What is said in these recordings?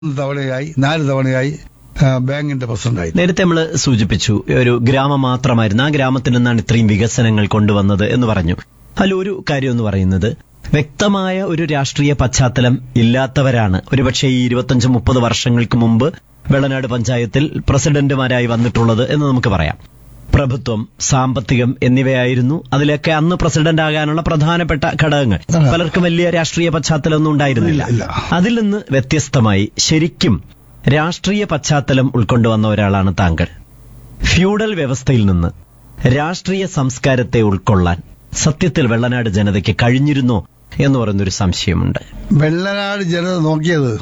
മൂന്ന് തവണയായി നാല് തവണയായി ആ, ബാങ്കിന്റെ പ്രസിഡന്റായി നേരത്തെ നമ്മൾ സൂചിപ്പിച്ചു ഒരു ഗ്രാമം മാത്രമായിരുന്നു ആ ഗ്രാമത്തിൽ നിന്നാണ് ഇത്രയും വികസനങ്ങൾ കൊണ്ടുവന്നത് എന്ന് പറഞ്ഞു അതിൽ ഒരു കാര്യം എന്ന് പറയുന്നത് വ്യക്തമായ ഒരു രാഷ്ട്രീയ പശ്ചാത്തലം ഇല്ലാത്തവരാണ് ഒരുപക്ഷെ ഈ ഇരുപത്തഞ്ച് മുപ്പത് വർഷങ്ങൾക്ക് മുമ്പ് വെള്ളനാട് പഞ്ചായത്തിൽ പ്രസിഡന്റുമാരായി വന്നിട്ടുള്ളത് എന്ന് നമുക്ക് പറയാം പ്രഭുത്വം സാമ്പത്തികം എന്നിവയായിരുന്നു അതിലൊക്കെ അന്ന് പ്രസിഡന്റ് ആകാനുള്ള പ്രധാനപ്പെട്ട ഘടകങ്ങൾ പലർക്കും വലിയ രാഷ്ട്രീയ പശ്ചാത്തലമൊന്നും ഉണ്ടായിരുന്നില്ല ഇല്ല. അതിൽ നിന്ന് വ്യത്യസ്തമായി ശരിക്കും രാഷ്ട്രീയ പശ്ചാത്തലം ഉൾക്കൊണ്ടുവന്ന ഒരാളാണ് താങ്കൾ ഫ്യൂഡൽ വ്യവസ്ഥയിൽ നിന്ന് രാഷ്ട്രീയ സംസ്കാരത്തെ ഉൾക്കൊള്ളാൻ സത്യത്തിൽ വെള്ളനാട് ജനതയ്ക്ക് കഴിഞ്ഞിരുന്നോ എന്ന് പറയുന്നൊരു സംശയമുണ്ട് വെള്ളനാട് ജനത നോക്കിയത്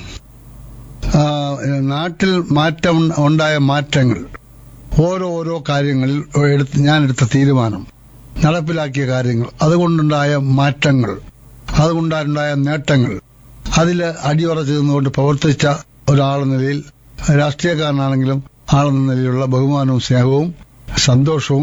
ആ, നാട്ടിൽ മാറ്റം ഉണ്ടായ മാറ്റങ്ങൾ ഓരോ ഓരോ കാര്യങ്ങളിൽ എടുത്ത് ഞാൻ എടുത്ത തീരുമാനം നടപ്പിലാക്കിയ കാര്യങ്ങൾ അതുകൊണ്ടുണ്ടായ മാറ്റങ്ങൾ അതുകൊണ്ടുണ്ടായ നേട്ടങ്ങൾ അതിൽ അടിയുറച്ചു നിന്നുകൊണ്ട് പ്രവർത്തിച്ച ഒരാളെന്ന നിലയിൽ രാഷ്ട്രീയക്കാരനാണെങ്കിലും ആളെന്ന നിലയിലുള്ള ബഹുമാനവും സ്നേഹവും സന്തോഷവും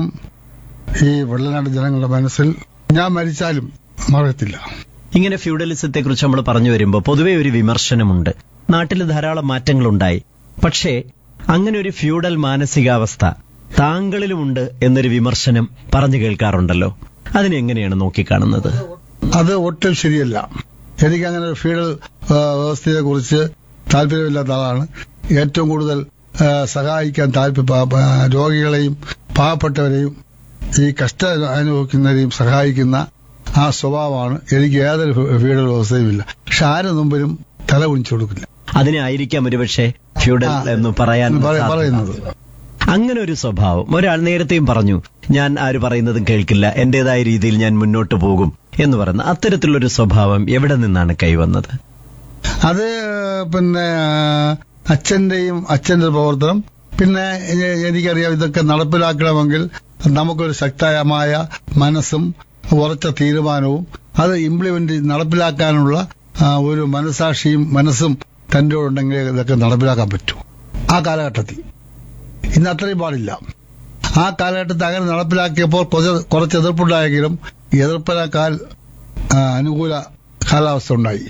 ഈ വെള്ളനാട് ജനങ്ങളുടെ മനസ്സിൽ ഞാൻ മരിച്ചാലും മറക്കത്തില്ല ഇങ്ങനെ ഫ്യൂഡലിസത്തെ കുറിച്ച് നമ്മൾ പറഞ്ഞു വരുമ്പോൾ പൊതുവെ ഒരു വിമർശനമുണ്ട് നാട്ടിൽ ധാരാളം മാറ്റങ്ങളുണ്ടായി പക്ഷേ അങ്ങനെ ഒരു ഫ്യൂഡൽ മാനസികാവസ്ഥ താങ്കളിലുമുണ്ട് എന്നൊരു വിമർശനം പറഞ്ഞു കേൾക്കാറുണ്ടല്ലോ അതിനെങ്ങനെയാണ് നോക്കിക്കാണുന്നത് അത് ഒട്ടും ശരിയല്ല എനിക്ക് അങ്ങനെ ഒരു ഫീഡൽ വ്യവസ്ഥയെ കുറിച്ച് താല്പര്യമില്ലാത്ത ആളാണ് ഏറ്റവും കൂടുതൽ ആ, സഹായിക്കാൻ താല്പര്യ പ- പ- രോഗികളെയും പാവപ്പെട്ടവരെയും ഈ കഷ്ട അനുഭവിക്കുന്നവരെയും സഹായിക്കുന്ന ആ സ്വഭാവമാണ് എനിക്ക് ഏതൊരു ഫീഡൽ വ്യവസ്ഥയും ഇല്ല പക്ഷെ ആരും മുമ്പിലും തല കുണിച്ചു കൊടുക്കില്ല അതിനെ ആയിരിക്കാം ഒരുപക്ഷെ ഫ്യൂഡൽ ആ, എന്ന് പറയാൻ പറ- സാധ്യത. പറയുന്നത് അങ്ങനെ ഒരു സ്വഭാവം ഒരാൾ നേരത്തെയും പറഞ്ഞു ഞാൻ ആര് പറയുന്നതും കേൾക്കില്ല എന്റേതായ രീതിയിൽ ഞാൻ മുന്നോട്ട് പോകും എന്ന് പറയുന്ന അത്തരത്തിലുള്ളൊരു സ്വഭാവം എവിടെ നിന്നാണ് കൈവന്നത് അത് പിന്നെ അച്ഛന്റെയും അച്ഛന്റെ പ്രവർത്തനം പിന്നെ എ- എനിക്കറിയാം ഇതൊക്കെ നടപ്പിലാക്കണമെങ്കിൽ നമുക്കൊരു ശക്തമായ മനസ്സും ഉറച്ച തീരുമാനവും അത് ഇംപ്ലിമെന്റ് നടപ്പിലാക്കാനുള്ള ആ, ഒരു മനസാക്ഷിയും മനസ്സും തന്റെ ഉണ്ടെങ്കിൽ ഇതൊക്കെ നടപ്പിലാക്കാൻ പറ്റൂ ആ കാലഘട്ടത്തിൽ ഇന്ന് അത്രയും പാടില്ല ആ കാലഘട്ടത്തിൽ അങ്ങനെ നടപ്പിലാക്കിയപ്പോൾ കുറച്ച് കുറച്ച് എതിർപ്പുണ്ടായെങ്കിലും എതിർപ്പിനേക്കാൾ ആ, അനുകൂല കാലാവസ്ഥ ഉണ്ടായി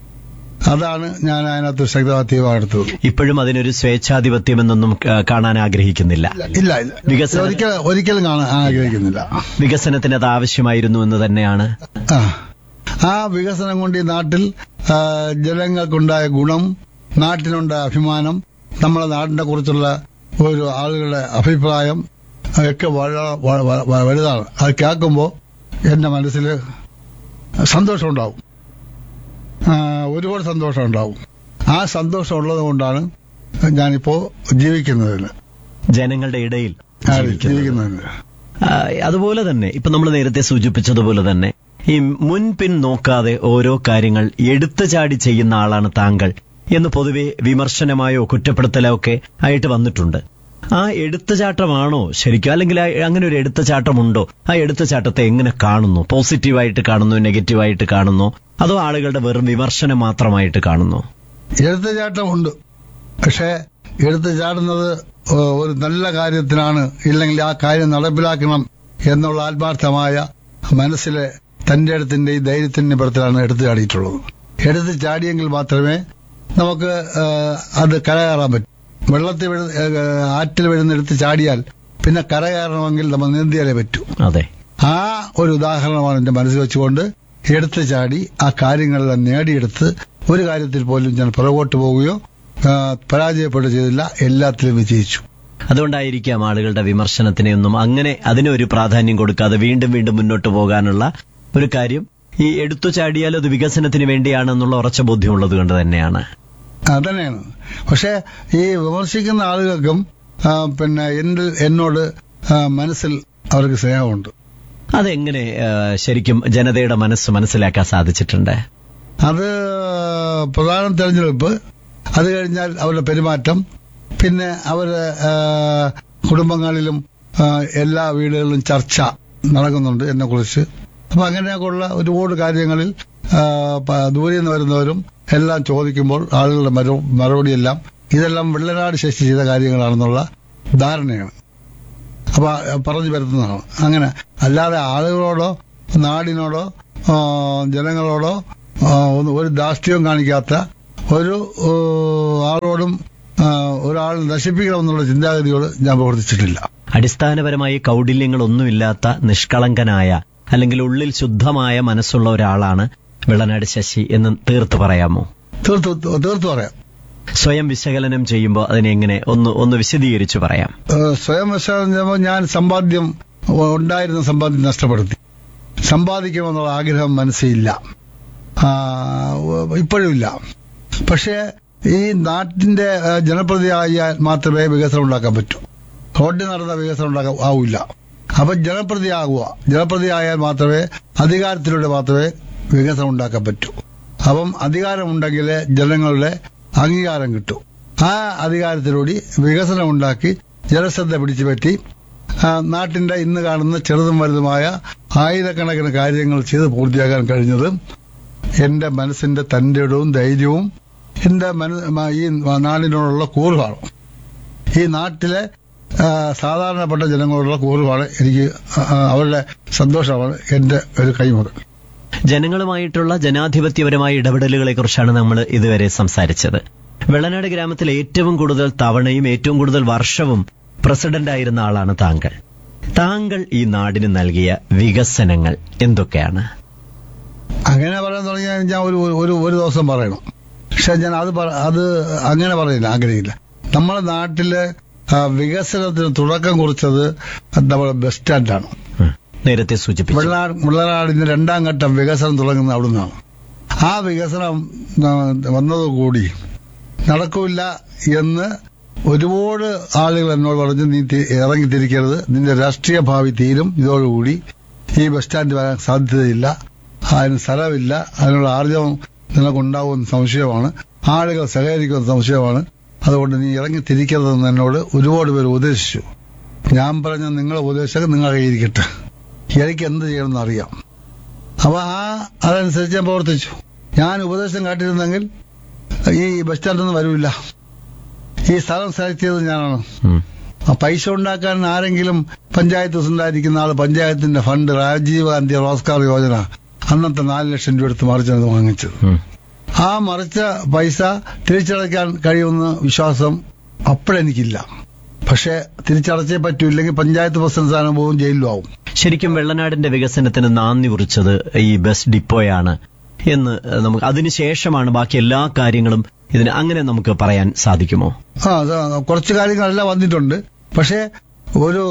അതാണ് ഞാൻ അതിനകത്ത് ശക്തമായ തീരുമാനം എടുത്തത് ഇപ്പോഴും അതിനൊരു സ്വേച്ഛാധിപത്യം എന്നൊന്നും ആ, കാണാൻ ആഗ്രഹിക്കുന്നില്ല ഇല്ല ഇല്ല വികസന- ഒരിക്കലും ഒരിക്കലും കാണാൻ ആഗ്രഹിക്കുന്നില്ല വികസനത്തിന് അത് ആവശ്യമായിരുന്നു എന്ന് തന്നെയാണ് ആ. ആ വികസനം കൊണ്ട് ഈ നാട്ടിൽ ആ, ജനങ്ങൾക്കുണ്ടായ ഗുണം നാട്ടിനുണ്ടായ അഭിമാനം നമ്മുടെ നാടിനെ കുറിച്ചുള്ള ഒരു ആളുകളുടെ അഭിപ്രായം ഒക്കെ വളരെ വ- വ- വ- വലുതാണ് അത് കേൾക്കുമ്പോൾ എന്റെ മനസ്സിൽ സന്തോഷം ഉണ്ടാവും ആ, ഒരുപാട് സന്തോഷം ഉണ്ടാവും ആ സന്തോഷം ഉള്ളത് കൊണ്ടാണ് ഞാനിപ്പോ ജീവിക്കുന്നതിന് ജനങ്ങളുടെ ഇടയിൽ ആ, ജീവിക്കുന്നത്. ജീവിക്കുന്നതിന് ആ, അതുപോലെ തന്നെ ഇപ്പൊ നമ്മൾ നേരത്തെ സൂചിപ്പിച്ചതുപോലെ തന്നെ ഈ മുൻപിൻ നോക്കാതെ ഓരോ കാര്യങ്ങൾ എടുത്തു ചാടി ചെയ്യുന്ന ആളാണ് താങ്കൾ എന്ന് പൊതുവെ വിമർശനമായോ കുറ്റപ്പെടുത്തലോ ഒക്കെ ആയിട്ട് വന്നിട്ടുണ്ട് ആ എടുത്തുചാട്ടമാണോ ശരിക്കും അല്ലെങ്കിൽ ആ അങ്ങനെ ഒരു എടുത്തുചാട്ടമുണ്ടോ ആ എടുത്തുചാട്ടത്തെ എങ്ങനെ കാണുന്നു പോസിറ്റീവായിട്ട് കാണുന്നു നെഗറ്റീവായിട്ട് കാണുന്നു അതോ ആളുകളുടെ വെറും വിമർശനം മാത്രമായിട്ട് കാണുന്നു എടുത്തുചാട്ടമുണ്ട് പക്ഷേ എടുത്തു ചാടുന്നത് ഏഹ്, ഒരു നല്ല കാര്യത്തിനാണ് ഇല്ലെങ്കിൽ ആ കാര്യം നടപ്പിലാക്കണം എന്നുള്ള ആത്മാർത്ഥമായ മനസ്സിലെ തന്റെ അടുത്തിന്റെയും ധൈര്യത്തിന്റെ പുറത്തിലാണ് എടുത്തു ചാടിയിട്ടുള്ളത് എടുത്തു ചാടിയെങ്കിൽ മാത്രമേ നമുക്ക് ഏഹ്, അത് കരകയറാൻ പറ്റൂ വെള്ളത്തിൽ വീഴ് ഏഹ്, ആറ്റിൽ വീഴുന്ന എടുത്ത് ചാടിയാൽ പിന്നെ കരകയറണമെങ്കിൽ നമ്മൾ നീന്തിയാലേ പറ്റൂ അതെ ആ ഒരു ഉദാഹരണമാണ് എന്റെ മനസ്സിൽ വെച്ചുകൊണ്ട് എടുത്തു ചാടി ആ കാര്യങ്ങളെല്ലാം നേടിയെടുത്ത് ഒരു കാര്യത്തിൽ പോലും ഞാൻ പുറകോട്ട് പോവുകയോ ആ, പരാജയപ്പെടുകയോ ചെയ്തില്ല എല്ലാത്തിലും വിജയിച്ചു അതുകൊണ്ടായിരിക്കാം ആളുകളുടെ വിമർശനത്തിനെ ഒന്നും അങ്ങനെ അതിനൊരു പ്രാധാന്യം കൊടുക്കാതെ വീണ്ടും വീണ്ടും മുന്നോട്ട് പോകാനുള്ള ഒരു കാര്യം ഈ എടുത്തു ചാടിയാൽ അത് വികസനത്തിന് വേണ്ടിയാണെന്നുള്ള ഉറച്ച ബോധ്യമുള്ളത് കൊണ്ട് തന്നെയാണ് അതന്നെയാണ് പക്ഷെ ഈ വിമർശിക്കുന്ന ആളുകൾക്കും ആ, പിന്നെ എന്നിൽ എന്നോട് ആ, മനസ്സിൽ അവർക്ക് സ്നേഹമുണ്ട് അതെങ്ങനെ ആ, ശരിക്കും ജനതയുടെ മനസ്സ് മനസ്സിലാക്കാൻ സാധിച്ചിട്ടുണ്ട് അത് പ്രധാന തെരഞ്ഞെടുപ്പ് അത് കഴിഞ്ഞാൽ അവരുടെ പെരുമാറ്റം പിന്നെ അവരുടെ ആ, കുടുംബങ്ങളിലും ആ, എല്ലാ വീടുകളിലും ചർച്ച നടക്കുന്നുണ്ട് എന്നെ കുറിച്ച് അപ്പൊ അങ്ങനെയൊക്കെയുള്ള ഒരുപാട് കാര്യങ്ങളിൽ ആ, പ- ദൂരെ നിന്ന് വരുന്നവരും എല്ലാം ചോദിക്കുമ്പോൾ ആളുകളുടെ മറു- മറുപടിയെല്ലാം ഇതെല്ലാം വെള്ളനാട് ശേഷി ചെയ്ത കാര്യങ്ങളാണെന്നുള്ള ധാരണയാണ് അപ്പൊ ആ, പറഞ്ഞു വരുന്നതാണ് അങ്ങനെ അല്ലാതെ ആളുകളോടോ നാടിനോടോ ആ, ജനങ്ങളോടോ ആ, ഒന്നും ഒരു ധാർഷ്ട്യവും കാണിക്കാത്ത ഒരു ഏ, ആളോടും ആ, ഒരാൾ നശിപ്പിക്കണമെന്നുള്ള ചിന്താഗതിയോട് ഞാൻ പ്രവർത്തിച്ചിട്ടില്ല അടിസ്ഥാനപരമായി കൗടില്യങ്ങളൊന്നുമില്ലാത്ത നിഷ്കളങ്കനായ അല്ലെങ്കിൽ ഉള്ളിൽ ശുദ്ധമായ മനസ്സുള്ള ഒരാളാണ് വെള്ളനാട് ശശി എന്ന് തീർത്ത് പറയാമോ തീർത്തു തീർത്തു പറയാം സ്വയം വിശകലനം ചെയ്യുമ്പോൾ അതിനെങ്ങനെ ഒന്ന് ഒന്ന് വിശദീകരിച്ചു പറയാം ഏഹ് സ്വയം വിശ്വാസം ചെയ്യുമ്പോൾ ഞാൻ സമ്പാദ്യം ഉണ്ടായിരുന്ന സമ്പാദ്യം നഷ്ടപ്പെടുത്തി സമ്പാദിക്കണമെന്നുള്ള ആഗ്രഹം മനസ്സിലില്ല ആ, ഇപ്പോഴും ഇല്ല പക്ഷേ ഈ നാട്ടിന്റെ ഏഹ്, ജനപ്രതിയായാൽ മാത്രമേ വികസനം ഉണ്ടാക്കാൻ പറ്റൂ റോഡിൽ നടന്ന വികസനം ഉണ്ടാക്കാൻ ആവില്ല അപ്പൊ ജനപ്രതിയാകുക ജനപ്രതിയായാൽ മാത്രമേ അധികാരത്തിലൂടെ മാത്രമേ വികസനം ഉണ്ടാക്കാൻ പറ്റൂ അപ്പം അധികാരമുണ്ടെങ്കിൽ ജനങ്ങളുടെ അംഗീകാരം കിട്ടും ആ അധികാരത്തിലൂടെ വികസനം ഉണ്ടാക്കി ജനശ്രദ്ധ പിടിച്ചു പറ്റി ആ, നാട്ടിന്റെ ഇന്ന് കാണുന്ന ചെറുതും വലുതുമായ ആയിരക്കണക്കിന് കാര്യങ്ങൾ ചെയ്ത് പൂർത്തിയാക്കാൻ കഴിഞ്ഞത് എന്റെ മനസ്സിന്റെ തന്റെ ഇടവും ധൈര്യവും എന്റെ മന- മ- ഈ നാടിനോടുള്ള കൂറുമാണ് ഈ നാട്ടിലെ ആ, സാധാരണപ്പെട്ട ജനങ്ങളോടുള്ള കൂറുമാണ് എനിക്ക് ആ, ആ, അവരുടെ സന്തോഷമാണ് എന്റെ ഒരു കൈമുതൽ ജനങ്ങളുമായിട്ടുള്ള ജനാധിപത്യപരമായ ഇടപെടലുകളെ കുറിച്ചാണ് നമ്മൾ ഇതുവരെ സംസാരിച്ചത് വെള്ളനാട് ഗ്രാമത്തിൽ ഏറ്റവും കൂടുതൽ തവണയും ഏറ്റവും കൂടുതൽ വർഷവും പ്രസിഡന്റ് ആയിരുന്ന ആളാണ് താങ്കൾ താങ്കൾ ഈ നാടിന് നൽകിയ വികസനങ്ങൾ എന്തൊക്കെയാണ് അങ്ങനെ പറയാൻ തുടങ്ങിയാൽ ഞാൻ ഒരു ഒരു ഒരു ദിവസം പറയണം പക്ഷെ ഞാൻ അത് പറ- അത് അങ്ങനെ പറയുന്നില്ല ആഗ്രഹിക്കില്ല നമ്മുടെ നാട്ടിലെ ആ, വികസനത്തിന് തുടക്കം കുറിച്ചത് നമ്മുടെ ബസ് സ്റ്റാൻഡാണ് ഉം. നേരത്തെ സൂചിപ്പിച്ചു വെള്ളനാട് വെള്ളനാടിന്റെ രണ്ടാം ഘട്ടം വികസനം തുടങ്ങുന്നത് അവിടുന്നാണ് ആ വികസനം ആ, വന്നതോടുകൂടി നടക്കില്ല എന്ന് ഒരുപാട് ആളുകൾ എന്നോട് പറഞ്ഞു നീ തി- ഇറങ്ങി തിരിക്കരുത് നിന്റെ രാഷ്ട്രീയ ഭാവി തീരും ഇതോടുകൂടി ഈ ബസ് സ്റ്റാൻഡ് വരാൻ സാധ്യതയില്ല അതിന് സ്ഥലമില്ല അതിനുള്ള ആർജവം നിനക്കുണ്ടാവുമെന്ന് സംശയമാണ് ആളുകൾ സഹകരിക്കുമെന്ന് സംശയമാണ് അതുകൊണ്ട് നീ ഇറങ്ങി തിരിക്കരുതെന്ന് എന്നോട് ഒരുപാട് പേര് ഉപദേശിച്ചു ഞാൻ പറഞ്ഞ നിങ്ങളെ ഉപദേശം നിങ്ങൾ കയ്യിരിക്കട്ടെ എനിക്ക് എന്ത് ചെയ്യണമെന്ന് അറിയാം അപ്പൊ ആ അതനുസരിച്ച് ഞാൻ പ്രവർത്തിച്ചു ഞാൻ ഉപദേശം കാട്ടിയിരുന്നെങ്കിൽ ഈ ബസ് സ്റ്റാൻഡിൽ നിന്ന് വരൂല്ല ഈ സ്ഥലം സെലക്ട് ചെയ്തത് ഞാനാണ് ഉം. ആ പൈസ ഉണ്ടാക്കാൻ ആരെങ്കിലും പഞ്ചായത്ത് പ്രസിഡന്റായിരിക്കുന്ന ആൾ പഞ്ചായത്തിന്റെ ഫണ്ട് രാജീവ് ഗാന്ധി റോസ്കാർ യോജന അന്നത്തെ നാല് ലക്ഷം രൂപ എടുത്ത് മറിച്ചാണ് വാങ്ങിച്ചത് ഉം. ആ മറിച്ച പൈസ തിരിച്ചടയ്ക്കാൻ കഴിയുമെന്ന വിശ്വാസം അപ്പോഴെനിക്കില്ല പക്ഷെ തിരിച്ചടച്ചേ പറ്റൂ ഇല്ലെങ്കിൽ പഞ്ചായത്ത് പ്രസിഡന്റ് സ്ഥാനം പോകും ജയിലിലും ആവും ശരിക്കും വെള്ളനാടിന്റെ വികസനത്തിന് നാന്ദി കുറിച്ചത് ഈ ബസ് ഡിപ്പോയാണ് എന്ന് നമുക്ക് അതിനുശേഷമാണ് ബാക്കി എല്ലാ കാര്യങ്ങളും ഇതിന് അങ്ങനെ നമുക്ക് പറയാൻ സാധിക്കുമോ ആ അത് കുറച്ച് കാര്യങ്ങളെല്ലാം വന്നിട്ടുണ്ട് പക്ഷേ ഒരു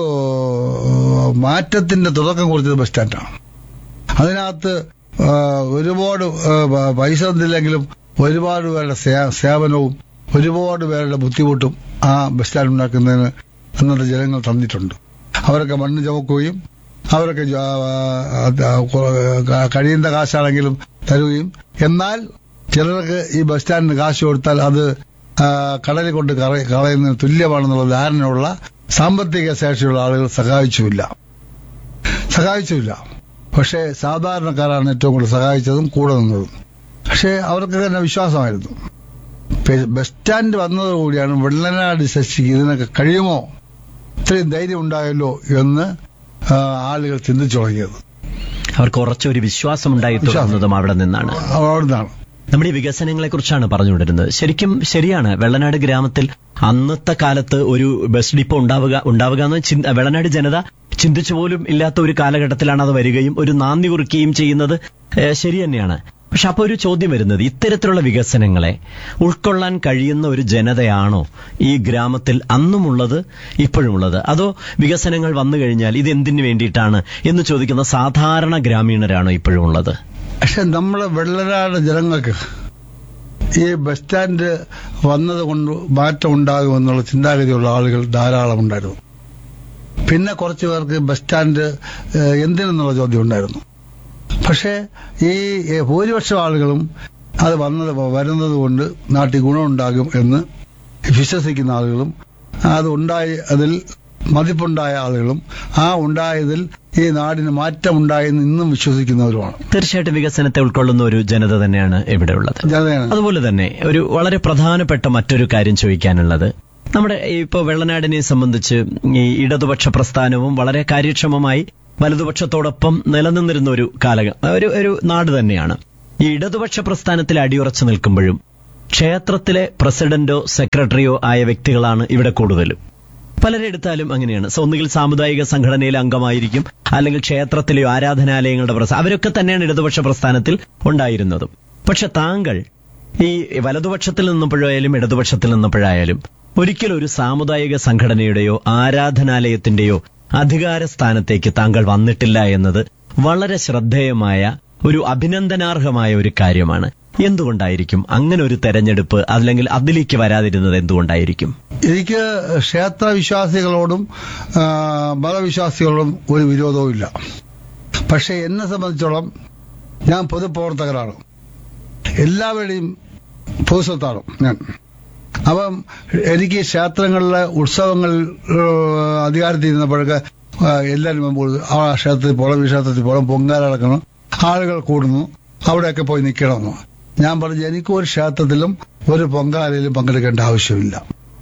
മാറ്റത്തിന്റെ തുടക്കം കുറിച്ചത് ബസ് സ്റ്റാൻഡാണ് അതിനകത്ത് ആ, ഒരുപാട് ആ, പ- പൈസ ഒന്നില്ലെങ്കിലും ഒരുപാട് പേരുടെ സേ- സേവനവും ഒരുപാട് പേരുടെ ബുദ്ധിമുട്ടും ആ ബസ് സ്റ്റാൻഡ് ഉണ്ടാക്കുന്നതിന് അന്നത്തെ ജനങ്ങൾ തന്നിട്ടുണ്ട് അവരൊക്കെ മണ്ണ് ചുമക്കുകയും അവരൊക്കെ ജ- ആ, ആ, കൊ- കഴിയുന്ന കാശാണെങ്കിലും തരുകയും എന്നാൽ ചിലർക്ക് ഈ ബസ് സ്റ്റാൻഡിന് കാശ് കൊടുത്താൽ അത് ആ, കടലിൽ കൊണ്ട് കള- കളയുന്നതിന് തുല്യമാണെന്നുള്ള ധാരണയുള്ള സാമ്പത്തിക ശേഷിയുള്ള ആളുകൾ സഹായിച്ചുമില്ല സഹായിച്ചുമില്ല പക്ഷേ സാധാരണക്കാരാണ് ഏറ്റവും കൂടുതൽ സഹായിച്ചതും കൂടെ നിന്നതും പക്ഷേ അവർക്ക് തന്നെ വിശ്വാസമായിരുന്നു പെ- ബസ് സ്റ്റാൻഡ് വന്നതോടുകൂടിയാണ് വെള്ളനാട് ശശിക്ക് ഇതിനൊക്കെ കഴിയുമോ ഇത്രയും ധൈര്യം ഉണ്ടായല്ലോ എന്ന് ആ, ആളുകൾ ചിന്തിച്ചു തുടങ്ങിയത് അവർക്ക് കുറച്ചൊരു വിശ്വാസം ഉണ്ടായി തുടങ്ങുന്നതും അവിടെ നിന്നാണ് അവിടുന്നാണ് നമ്മുടെ ഈ വികസനങ്ങളെ കുറിച്ചാണ് പറഞ്ഞുകൊണ്ടിരുന്നത് ശരിക്കും ശരിയാണ് വെള്ളനാട് ഗ്രാമത്തിൽ അന്നത്തെ കാലത്ത് ഒരു ബസ് ഡിപ്പോ ഉണ്ടാവുക ഉണ്ടാവുക എന്ന് ചിന്ത- വെള്ളനാട് ജനത ചിന്തിച്ചു പോലും ഇല്ലാത്ത ഒരു കാലഘട്ടത്തിലാണ് അത് വരികയും ഒരു നാന്ദി കുറിക്കുകയും ചെയ്യുന്നത് ഏഹ്, ശരി തന്നെയാണ് പക്ഷെ അപ്പൊ ഒരു ചോദ്യം വരുന്നത് ഇത്തരത്തിലുള്ള വികസനങ്ങളെ ഉൾക്കൊള്ളാൻ കഴിയുന്ന ഒരു ജനതയാണോ ഈ ഗ്രാമത്തിൽ അന്നുമുള്ളത് ഇപ്പോഴുമുള്ളത് അതോ വികസനങ്ങൾ വന്നു കഴിഞ്ഞാൽ ഇത് എന്തിനു വേണ്ടിയിട്ടാണ് എന്ന് ചോദിക്കുന്ന സാധാരണ ഗ്രാമീണരാണോ ഇപ്പോഴും ഉള്ളത് പക്ഷെ നമ്മളെ വെള്ളനാട് ജനങ്ങൾക്ക് ഈ ബസ് സ്റ്റാൻഡ് വന്നത് കൊണ്ട് മാറ്റം ഉണ്ടാകുമെന്നുള്ള ചിന്താഗതിയുള്ള ആളുകൾ ധാരാളം ഉണ്ടായിരുന്നു പിന്നെ കുറച്ചു പേർക്ക് ബസ് സ്റ്റാൻഡ് ഏഹ്, എന്തിനെന്നുള്ള ചോദ്യം ഉണ്ടായിരുന്നു പക്ഷേ ഈ ഏഹ്, ഭൂരിപക്ഷം ആളുകളും അത് വന്നത് വരുന്നത് കൊണ്ട് നാട്ടിൽ ഗുണമുണ്ടാകും എന്ന് വിശ്വസിക്കുന്ന ആളുകളും അത് ഉണ്ടായി അതിൽ മതിപ്പുണ്ടായ ആളുകളും ആ ഉണ്ടായതിൽ ഈ നാടിന് മാറ്റം ഉണ്ടായെന്ന് ഇന്നും വിശ്വസിക്കുന്നവരുമാണ് തീർച്ചയായിട്ടും വികസനത്തെ ഉൾക്കൊള്ളുന്ന ഒരു ജനത തന്നെയാണ് ഇവിടെ ഉള്ളത് ജനതയാണ് അതുപോലെ തന്നെ ഒരു വളരെ പ്രധാനപ്പെട്ട മറ്റൊരു കാര്യം ചോദിക്കാനുള്ളത് നമ്മുടെ ഇപ്പോൾ വെള്ളനാടിനെ സംബന്ധിച്ച് ഈ ഇടതുപക്ഷ പ്രസ്ഥാനവും വളരെ കാര്യക്ഷമമായി വലതുപക്ഷത്തോടൊപ്പം നിലനിന്നിരുന്ന ഒരു കാലഘ ഒരു ഒരു നാട് തന്നെയാണ് ഈ ഇടതുപക്ഷ പ്രസ്ഥാനത്തിൽ അടിയുറച്ചു നിൽക്കുമ്പോഴും ക്ഷേത്രത്തിലെ പ്രസിഡന്റോ സെക്രട്ടറിയോ ആയ വ്യക്തികളാണ് ഇവിടെ കൂടുതലും പലരെടുത്താലും അങ്ങനെയാണ് സോ ഒന്നുകിൽ സാമുദായിക സംഘടനയിലെ അംഗമായിരിക്കും അല്ലെങ്കിൽ ക്ഷേത്രത്തിലെയോ ആരാധനാലയങ്ങളുടെ പ്രസ്ഥാനം അവരൊക്കെ തന്നെയാണ് ഇടതുപക്ഷ പ്രസ്ഥാനത്തിൽ ഉണ്ടായിരുന്നതും പക്ഷെ താങ്കൾ ഈ വലതുപക്ഷത്തിൽ നിന്നപ്പോഴായാലും ഇടതുപക്ഷത്തിൽ നിന്നപ്പോഴായാലും ഒരിക്കലും ഒരു സാമുദായിക സംഘടനയുടെയോ ആരാധനാലയത്തിന്റെയോ അധികാര സ്ഥാനത്തേക്ക് താങ്കൾ വന്നിട്ടില്ല എന്നത് വളരെ ശ്രദ്ധേയമായ ഒരു അഭിനന്ദനാർഹമായ ഒരു കാര്യമാണ് എന്തുകൊണ്ടായിരിക്കും അങ്ങനെ ഒരു തെരഞ്ഞെടുപ്പ് അല്ലെങ്കിൽ അതിലേക്ക് വരാതിരുന്നത് എന്തുകൊണ്ടായിരിക്കും എനിക്ക് ക്ഷേത്ര വിശ്വാസികളോടും ആ, മതവിശ്വാസികളോടും ഒരു വിരോധവും ഇല്ല പക്ഷെ എന്നെ സംബന്ധിച്ചോളം ഞാൻ പൊതുപ്രവർത്തകരാണ് എല്ലാവരുടെയും പൊതുസ്വത്താണ് ഞാൻ അപ്പം എനിക്ക് ക്ഷേത്രങ്ങളിലെ ഉത്സവങ്ങൾ അധികാരത്തിൽ ഇരുന്നപ്പോഴൊക്കെ ആ, എല്ലാവരും മുമ്പ് ആ ക്ഷേത്രത്തിൽ പോകണം ഈ ക്ഷേത്രത്തിൽ പോകണം പൊങ്കാല നടക്കണം ആളുകൾ കൂടുന്നു അവിടെയൊക്കെ പോയി നിൽക്കണമെന്ന് ഞാൻ പറഞ്ഞു എനിക്ക് ഒരു ക്ഷേത്രത്തിലും ഒരു പൊങ്കാലയിലും പങ്കെടുക്കേണ്ട ആവശ്യമില്ല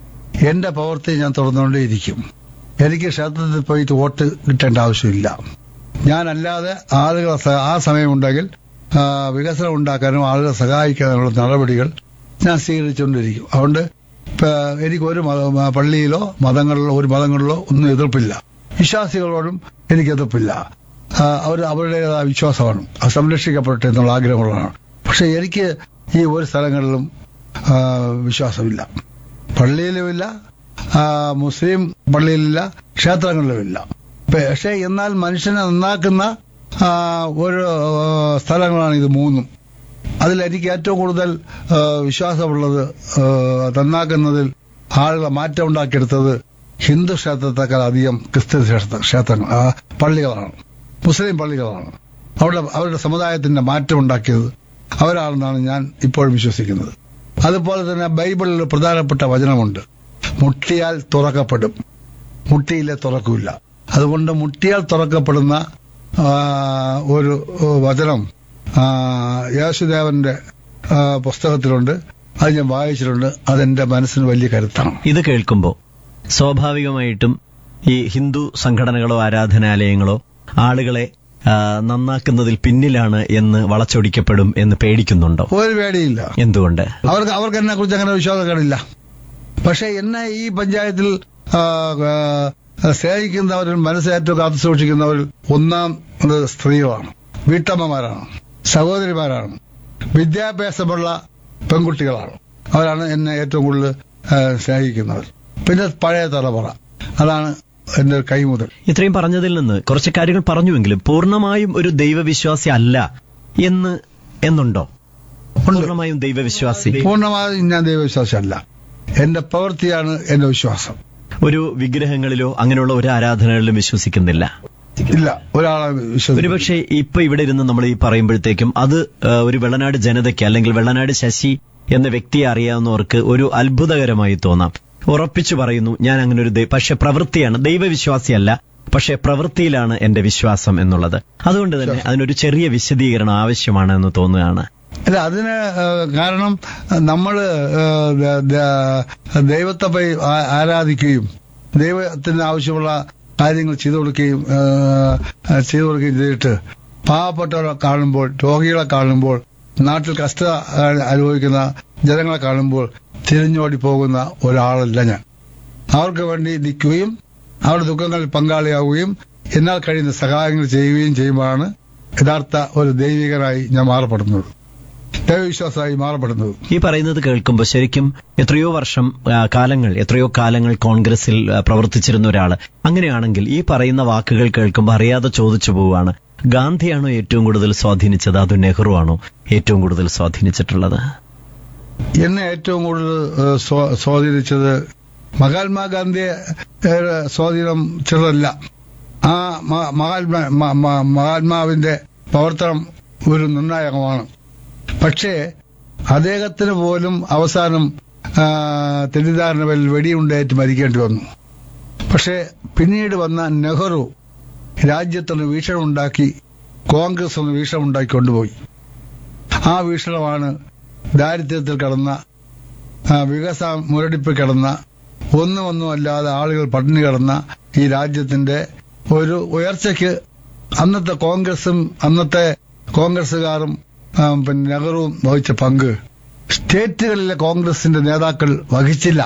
എന്റെ പ്രവൃത്തി ഞാൻ തുടർന്നുകൊണ്ടേയിരിക്കും എനിക്ക് ക്ഷേത്രത്തിൽ പോയിട്ട് വോട്ട് കിട്ടേണ്ട ആവശ്യമില്ല ഞാനല്ലാതെ ആളുകളെ സ- ആ സമയമുണ്ടെങ്കിൽ ആ, വികസനം ഉണ്ടാക്കാനും ആളുകളെ സഹായിക്കാനുള്ള നടപടികൾ ഞാൻ സ്വീകരിച്ചുകൊണ്ടിരിക്കും അതുകൊണ്ട് ഇപ്പൊ എനിക്ക് ഒരു മത- മ- പള്ളിയിലോ മതങ്ങളിലോ ഒരു മതങ്ങളിലോ ഒന്നും എതിർപ്പില്ല വിശ്വാസികളോടും എനിക്ക് എതിർപ്പില്ല ആ, അവർ അവരുടേതായ വിശ്വാസമാണ് അത് സംരക്ഷിക്കപ്പെടട്ടെ എന്നുള്ള ആഗ്രഹമുള്ളതാണ് പക്ഷെ എനിക്ക് ഈ ഒരു സ്ഥലങ്ങളിലും ആ, വിശ്വാസമില്ല പള്ളിയിലുമില്ല ആ, മുസ്ലിം പള്ളിയിലില്ല ക്ഷേത്രങ്ങളിലുമില്ല പക്ഷേ എന്നാൽ മനുഷ്യനെ നന്നാക്കുന്ന ആ, ഒരു ആ, സ്ഥലങ്ങളാണ് ഇത് മൂന്നും അതിൽ എനിക്ക് ഏറ്റവും കൂടുതൽ ആ, വിശ്വാസമുള്ളത് ആ, നന്നാക്കുന്നതിൽ ആളുകളെ മാറ്റം ഉണ്ടാക്കിയെടുത്തത് ഹിന്ദു ക്ഷേത്രത്തെക്കാൾ അധികം ക്രിസ്ത്യൻ ക്ഷേത്ര- ക്ഷേത്രങ്ങൾ ആ, പള്ളികളാണ് മുസ്ലിം പള്ളികളാണ് അവിടെ അവരുടെ സമുദായത്തിന്റെ മാറ്റം ഉണ്ടാക്കിയത് അവരാണെന്നാണ് ഞാൻ ഇപ്പോഴും വിശ്വസിക്കുന്നത് അതുപോലെ തന്നെ ബൈബിളിൽ ഒരു പ്രധാനപ്പെട്ട വചനമുണ്ട് മുട്ടിയാൽ തുറക്കപ്പെടും മുട്ടിയിലെ തുറക്കില്ല അതുകൊണ്ട് മുട്ടിയാൽ തുറക്കപ്പെടുന്ന ആ, ഒരു വചനം ആ, യേശുദേവന്റെ ആ, പുസ്തകത്തിലുണ്ട് അത് ഞാൻ വായിച്ചിട്ടുണ്ട് അതെന്റെ മനസ്സിന് വലിയ കരുത്താണ് ഇത് കേൾക്കുമ്പോൾ സ്വാഭാവികമായിട്ടും ഈ ഹിന്ദു സംഘടനകളോ ആരാധനാലയങ്ങളോ ആളുകളെ ആ, നന്നാക്കുന്നതിൽ പിന്നിലാണ് എന്ന് വളച്ചൊടിക്കപ്പെടും എന്ന് പേടിക്കുന്നുണ്ടോ ഒരു പേടിയില്ല എന്തുകൊണ്ട് അവർക്ക് അവർക്ക് എന്നെ കുറിച്ച് അങ്ങനെ വിശ്വാസങ്ങളില്ല പക്ഷെ എന്നെ ഈ പഞ്ചായത്തിൽ ആ, ആ, സ്നേഹിക്കുന്നവരിൽ മനസ്സേറ്റവും കാത്തു സൂക്ഷിക്കുന്നവരിൽ ഒന്നാം അത് സ്ത്രീകളാണ് വീട്ടമ്മമാരാണ് സഹോദരിമാരാണ് വിദ്യാഭ്യാസമുള്ള പെൺകുട്ടികളാണ് അവരാണ് എന്നെ ഏറ്റവും കൂടുതൽ ആ, സ്നേഹിക്കുന്നവർ പിന്നെ പഴയ തലമുറ അതാണ് എന്റെ ഒരു കൈമുതൽ ഇത്രയും പറഞ്ഞതിൽ നിന്ന് കുറച്ച് കാര്യങ്ങൾ പറഞ്ഞുവെങ്കിലും പൂർണ്ണമായും ഒരു ദൈവവിശ്വാസി അല്ല എന്ന് എന്നുണ്ടോ പൂർണ്ണമായും ദൈവവിശ്വാസി പൂർണ്ണമായും ഞാൻ ദൈവവിശ്വാസമല്ല എന്റെ പ്രവൃത്തിയാണ് എന്റെ വിശ്വാസം ഒരു വിഗ്രഹങ്ങളിലോ അങ്ങനെയുള്ള ഒരു ആരാധനകളിലും വിശ്വസിക്കുന്നില്ല ഇല്ല ഒരാളെ വിശ്വസിക്കും ഒരുപക്ഷെ ഇപ്പൊ ഇവിടെ ഇരുന്ന് നമ്മൾ ഈ പറയുമ്പോഴത്തേക്കും അത് ആ, ഒരു വെള്ളനാട് ജനതയ്ക്ക് അല്ലെങ്കിൽ വെള്ളനാട് ശശി എന്ന വ്യക്തിയെ അറിയാവുന്നവർക്ക് ഒരു അത്ഭുതകരമായി തോന്നാം ഉറപ്പിച്ചു പറയുന്നു ഞാൻ അങ്ങനെ ഒരു ദൈ- പക്ഷെ പ്രവൃത്തിയാണ് ദൈവവിശ്വാസിയല്ല പക്ഷെ പ്രവൃത്തിയിലാണ് എന്റെ വിശ്വാസം എന്നുള്ളത് അതുകൊണ്ട് തന്നെ അതിനൊരു ചെറിയ വിശദീകരണം ആവശ്യമാണ് എന്ന് തോന്നുകയാണ് അല്ല അതിന് ഏഹ്, കാരണം നമ്മൾ ദൈവത്തെ പോയി ആ- ആരാധിക്കുകയും ദൈവത്തിന് ആവശ്യമുള്ള കാര്യങ്ങൾ ചെയ്തു കൊടുക്കുകയും ഏഹ്, ചെയ്തു കൊടുക്കുകയും ചെയ്തിട്ട് പാവപ്പെട്ടവരെ കാണുമ്പോൾ രോഗികളെ കാണുമ്പോൾ നാട്ടിൽ കഷ്ടത ഏഹ്, അനുഭവിക്കുന്ന ജനങ്ങളെ കാണുമ്പോൾ തിരിഞ്ഞോടി പോകുന്ന ഒരാളല്ല ഞാൻ അവർക്ക് വേണ്ടി നിൽക്കുകയും അവരുടെ ദുഃഖങ്ങളിൽ പങ്കാളിയാവുകയും എന്നാൽ കഴിയുന്ന സഹായങ്ങൾ ചെയ്യുകയും ചെയ്യുമ്പോഴാണ് യഥാർത്ഥ ഒരു ദൈവികനായി ഞാൻ മാറപ്പെടുന്നത് ദൈവവിശ്വാസമായി മാറപ്പെടുന്നത് ഈ പറയുന്നത് കേൾക്കുമ്പോൾ ശരിക്കും എത്രയോ വർഷം ആ, കാലങ്ങൾ എത്രയോ കാലങ്ങൾ കോൺഗ്രസിൽ ആ, പ്രവർത്തിച്ചിരുന്ന ഒരാള് അങ്ങനെയാണെങ്കിൽ ഈ പറയുന്ന വാക്കുകൾ കേൾക്കുമ്പോൾ അറിയാതെ ചോദിച്ചു പോവുകയാണ് ഗാന്ധിയാണോ ഏറ്റവും കൂടുതൽ സ്വാധീനിച്ചത് അതോ നെഹ്റു ആണോ ഏറ്റവും കൂടുതൽ സ്വാധീനിച്ചിട്ടുള്ളത് എന്നെ ഏറ്റവും കൂടുതൽ ഏഹ്, സ്വാ- സ്വാധീനിച്ചത് മഹാത്മാഗാന്ധിയെ ഏഹ്, സ്വാധീനം ചെറുതല്ല ആ മ- മഹാത്മാ മ- മ- മഹാത്മാവിന്റെ പ്രവർത്തനം ഒരു നിർണായകമാണ് പക്ഷേ അദ്ദേഹത്തിന് പോലും അവസാനം ആ, തെറ്റിദ്ധാരണ പേരിൽ വെടിയുണ്ടേറ്റ് മരിക്കേണ്ടി വന്നു പക്ഷേ പിന്നീട് വന്ന നെഹ്റു രാജ്യത്തിന് വീക്ഷണമുണ്ടാക്കി കോൺഗ്രസ് ഒന്ന് വീക്ഷണമുണ്ടാക്കി കൊണ്ടുപോയി ആ വീക്ഷണമാണ് ദാരിദ്ര്യത്തിൽ കിടന്ന ആ, വികസന മുരടിപ്പിൽ കിടന്ന ഒന്നും ഒന്നും അല്ലാതെ ആളുകൾ പട്ടിണി കിടന്ന ഈ രാജ്യത്തിന്റെ ഒരു ഉയർച്ചയ്ക്ക് അന്നത്തെ കോൺഗ്രസും അന്നത്തെ കോൺഗ്രസുകാരും ആ, പിന്നെ നെഹ്റുവും വഹിച്ച പങ്ക് സ്റ്റേറ്റുകളിലെ കോൺഗ്രസിന്റെ നേതാക്കൾ വഹിച്ചില്ല